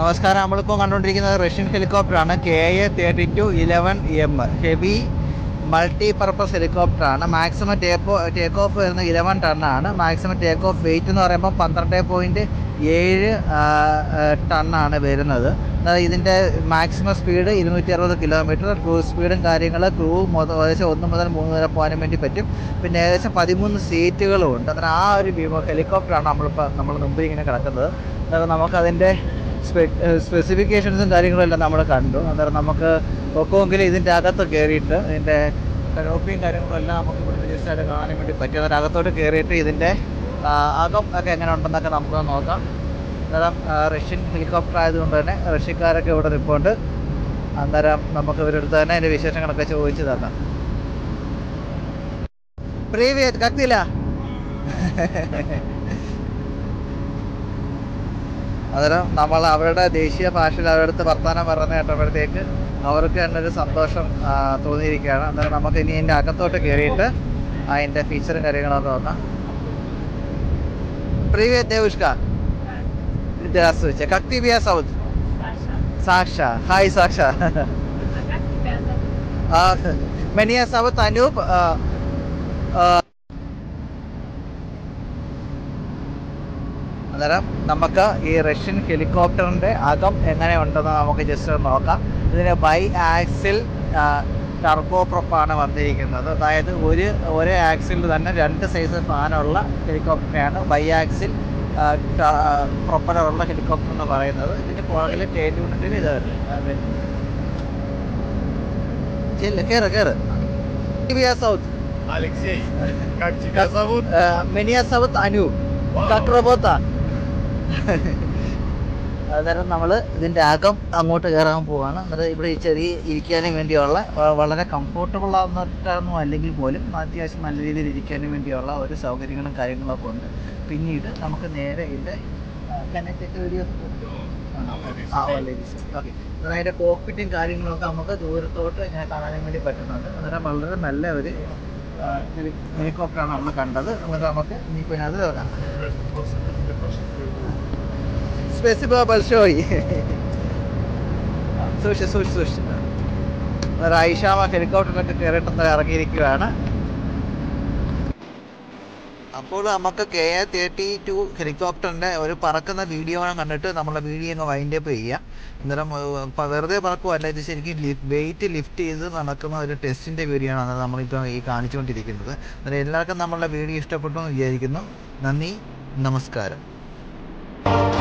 നമസ്കാരം നമ്മളിപ്പോൾ കണ്ടുകൊണ്ടിരിക്കുന്നത് റഷ്യൻ ഹെലികോപ്റ്ററാണ് K A thirty two eleven M heavy multi purpose ഹെലികോപ്റ്ററാണ് മാക്സിമം ടേക്ക് ടേക്ക് ഓഫ് വരുന്നത് ഇലവൻ ടണ്ണാണ് മാക്സിമം ടേക്ക് ഓഫ് വെയിറ്റ് എന്ന് പറയുമ്പോൾ പന്ത്രണ്ട് പോയിൻറ്റ് ഏഴ് ടണ്ണാണ് വരുന്നത് അതായത് ഇതിൻ്റെ മാക്സിമം സ്പീഡ് ഇരുന്നൂറ്റി അറുപത് കിലോമീറ്റർ ക്രൂസ് സ്പീഡും കാര്യങ്ങൾ ക്രൂ മൊത്തം ഏകദേശം ഒന്ന് മുതൽ മൂന്ന് വരെ പോകാൻ വേണ്ടി പറ്റും പിന്നെ ഏകദേശം പതിമൂന്ന് സീറ്റുകളും ഉണ്ട് അന്നേരം ആ ഒരു വിമ ഹെലികോപ്റ്ററാണ് നമ്മളിപ്പോൾ നമ്മൾ മുമ്പിൽ ഇങ്ങനെ കിടക്കുന്നത് അന്നേരം നമുക്കതിൻ്റെ സ്പെസിഫിക്കേഷൻസും കാര്യങ്ങളും എല്ലാം നമ്മൾ കണ്ടു അന്നേരം നമുക്ക് ഒക്കുമെങ്കിൽ ഇതിൻ്റെ അകത്ത് കയറിയിട്ട് ഇതിൻ്റെ കനോപ്പിയും കാര്യങ്ങളും എല്ലാം നമുക്ക് ഇവിടെ ജസ്റ്റ് ആയിട്ട് കാണാൻ വേണ്ടി പറ്റും അന്നേരം അകത്തോട്ട് കയറിയിട്ട് ഇതിൻ്റെ ആ, അകം ഒക്കെ എങ്ങനെ ഉണ്ടെന്നൊക്കെ നമുക്ക് നോക്കാം അന്നേരം ആ, റഷ്യൻ ഹെലികോപ്റ്റർ ആയതുകൊണ്ട് തന്നെ റഷ്യക്കാരൊക്കെ ഇവിടെ നിൽപ്പുണ്ട് അന്നേരം നമുക്ക് ഇവരെടുത്ത് തന്നെ അതിൻ്റെ വിശേഷങ്ങളൊക്കെ ചോദിച്ചു തരാം Привет, как дела? അന്നേരം നമ്മൾ അവരുടെ ദേശീയ ഭാഷയിൽ അവരുടെ അടുത്ത് വർത്തമാനം പറഞ്ഞ കേട്ടപ്പോഴത്തേക്ക് അവർക്ക് തന്നെ ഒരു സന്തോഷം ആ, തോന്നിയിരിക്കുകയാണ് അന്നേരം നമുക്ക് ഇനി അതിൻ്റെ അകത്തോട്ട് കയറിയിട്ട് അതിൻ്റെ ഫീച്ചറും കാര്യങ്ങളൊക്കെ നോക്കാം Привет, девушка. Здравствуйте. Как тебя зовут? Саша. Хай, Саша. А, Меня зовут Ануб. А, а, അന്നേരം നമുക്ക് ഈ റഷ്യൻ ഹെലികോപ്റ്ററിൻ്റെ അകം എങ്ങനെ ഉണ്ടെന്ന് നമുക്ക് ജസ്റ്റ് ഒന്ന് നോക്കാം ഇതിന് ബൈ ആക്സിൽ ടർബോ പ്രൊപ്പാണ് വന്നിരിക്കുന്നത് അതായത് ഒരു ഒരേ ആക്സിൽ തന്നെ രണ്ട് സൈസ് ഫാനുള്ള ഹെലികോപ്റ്ററാണ് ബൈ ആക്സിൽ പ്രൊപ്പലറുള്ള ഹെലികോപ്റ്റർ എന്ന് പറയുന്നത് ഇതിൻ്റെ പുറകിൽ ടേൽ യൂണിറ്റിൽ ഇത് അതെ ചെല്ല് കയറ് കയറ് സൗത്ത് Алексей, как тебя зовут? മെനിയ സൗത്ത് അനു കക്രബോത്ത അന്നേരം നമ്മൾ ഇതിൻ്റെ അകം അങ്ങോട്ട് കയറാൻ പോവാണ് അന്നേരം ഇവിടെ ഈ ചെറിയ ഇരിക്കാനും വേണ്ടിയുള്ള വ- വളരെ കംഫോർട്ടബിൾ ആവുന്നിട്ടൊന്നും അല്ലെങ്കിൽ പോലും അത്യാവശ്യം നല്ല രീതിയിൽ ഇരിക്കാനും വേണ്ടിയുള്ള ഒരു സൗകര്യങ്ങളും കാര്യങ്ങളൊക്കെ ഉണ്ട് പിന്നീട് നമുക്ക് നേരെ ഇതിൻ്റെ കണക്റ്റഡ് വീഡിയോസ് ആ ഓക്കെ അതിൻ്റെ കോക്പിറ്റും കാര്യങ്ങളൊക്കെ നമുക്ക് ദൂരത്തോട്ട് ഇങ്ങനെ കാണാനും വേണ്ടി പറ്റുന്നുണ്ട് അന്നേരം വളരെ നല്ല ഒരു ഹെലികോപ്റ്ററാണ് നമ്മൾ കണ്ടത് എന്നിട്ട് നമുക്ക് ഇനിയിപ്പോൾ ഇതിനകത്ത് നോക്കാം Спасибо большое. സൂക്ഷിച്ച് സൂക്ഷിച്ച് സൂക്ഷിച്ച് അന്നേരം ഐഷാമ ഹെലികോപ്റ്ററിലൊക്കെ കയറിയിട്ടൊന്ന് ഇറങ്ങിയിരിക്കുകയാണ് അപ്പോൾ നമുക്ക് കെ എ തേർട്ടി ടു ഹെലികോപ്റ്ററിൻ്റെ ഒരു പറക്കുന്ന വീഡിയോ കണ്ടിട്ട് നമ്മളെ വീഡിയോ അങ്ങ് വൈൻഡ് അപ്പ് ചെയ്യാം അന്നേരം ഏർ, പ- വെറുതെ പറക്കുമല്ല ഇത് ശരിക്കും വെയിറ്റ് ലിഫ്റ്റ് ചെയ്ത് നടക്കുന്ന ഒരു ടെസ്റ്റിൻ്റെ വീഡിയോ ആണ് നമ്മളിപ്പോൾ ഈ കാണിച്ചുകൊണ്ടിരിക്കുന്നത് അന്നേരം എല്ലാവർക്കും നമ്മളുടെ വീഡിയോ ഇഷ്ടപ്പെട്ടു എന്ന് വിചാരിക്കുന്നു നന്ദി നമസ്കാരം